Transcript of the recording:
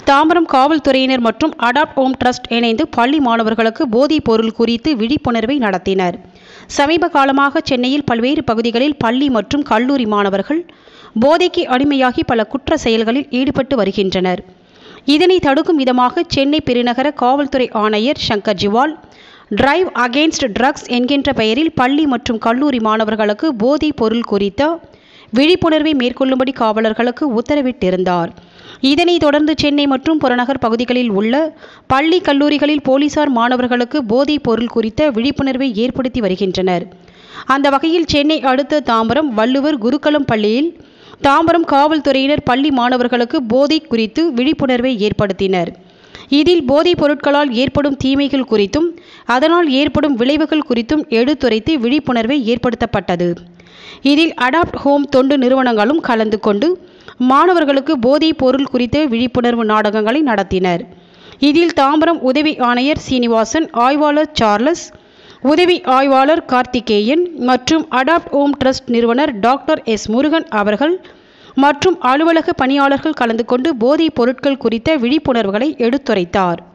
தாம்பரம் காவல்துறையினர் மற்றும் adopt home trust இணைந்து பள்ளி மாணவர்களுக்கு போதைப் பொருள் குறித்து விழிப்புணர்வை நடத்தினர் சமீப காலமாக சென்னையில் பல்வேறு பகுதிகளில் பள்ளி மற்றும் கல்லூரி மாணவர்கள் போதைக்கு அடிமையாகி பல குற்ற செயல்களில் ஈடுபட்டு வருகின்றனர் இதனை தடுக்கும் விதமாக சென்னை பெருநகர காவல்துறை ஆணையர் Shankar Jiwal drive against drugs என்கின்ற பெயரில் பள்ளி மற்றும் கல்லூரி மாணவர்களுக்கு போதைப் பொருள் குறித்த விழிப்புணர்வை மேற்கொள்ளும்படி காவலர்களுக்கு உத்தரவிட்டிருந்தார் இதனைத் தொடர்ந்து சென்னை மற்றும் புறநகர் பகுதிகளில் உள்ள பள்ளி கல்லூரிகளில் போலீசார் மாணவர்களுக்கு போதைப் பொருள் குறித்த விழிப்புணர்வை ஏற்படுத்தி வருகின்றனர் அந்த வகையில் சென்னை அடுத்த தாம்பரம் வள்ளுவர் குருக்களம் பள்ளியில் தாம்பரம் காவல்துறையினர் பள்ளி மாணவர்களுக்கு போதை குறித்து விழிப்புணர்வை ஏற்படுத்தினர் இதில் போதைப் பொருட்களால் ஏற்படும் தீமைகள் குறித்தும் அதனால் ஏற்படும் விளைவுகள் குறித்தும் எடுத்துரைத்து விழிப்புணர்வை ஏற்படுத்தப்பட்டது இதில் அடாப்ட் ஹோம் தொண்டு நிறுவனங்களும் கலந்து கொண்டு மாணவர்களுக்கு போதைப் பொருள் குறித்த விழிப்புணர்வு நாடகங்களை நடத்தினர் இதில் தாம்பரம் உதவி ஆணையர் சீனிவாசன் ஆய்வாளர் சார்லஸ் உதவி ஆய்வாளர் கார்த்திகேயன் மற்றும் அடாப்ட் ஹோம் ட்ரஸ்ட் நிறுவனர் டாக்டர் எஸ் முருகன் அவர்கள் மற்றும் அலுவலக பணியாளர்கள் கலந்து கொண்டு போதைப் பொருட்கள் குறித்த விழிப்புணர்வுகளை எடுத்துரைத்தார்